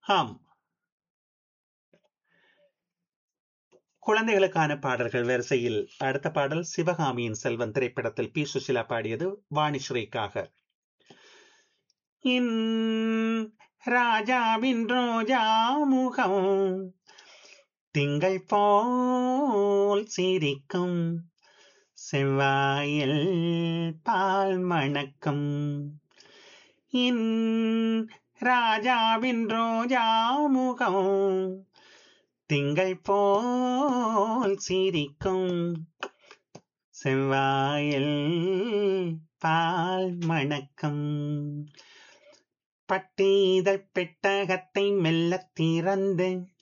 ஆம் குழந்தைகளுக்கான பாடல்கள் வரிசையில் அடுத்த பாடல் சிவகாமியின் செல்வன் திரைப்படத்தில் பி சுசிலா பாடியது வாணிஸ்ரீக்காக இன் ராஜாவின் ரோஜா முகம் திங்கள் போல் சிரிக்கும் செவ்வாயில் பால் மணக்கும் இன் ராஜாவின் ரோஜா முகம் திங்கள் போல் சிரிக்கும் செவ்வாயில் பால் மணக்கும் பட்டீதழ் பெட்டகத்தை மெல்ல திறந்து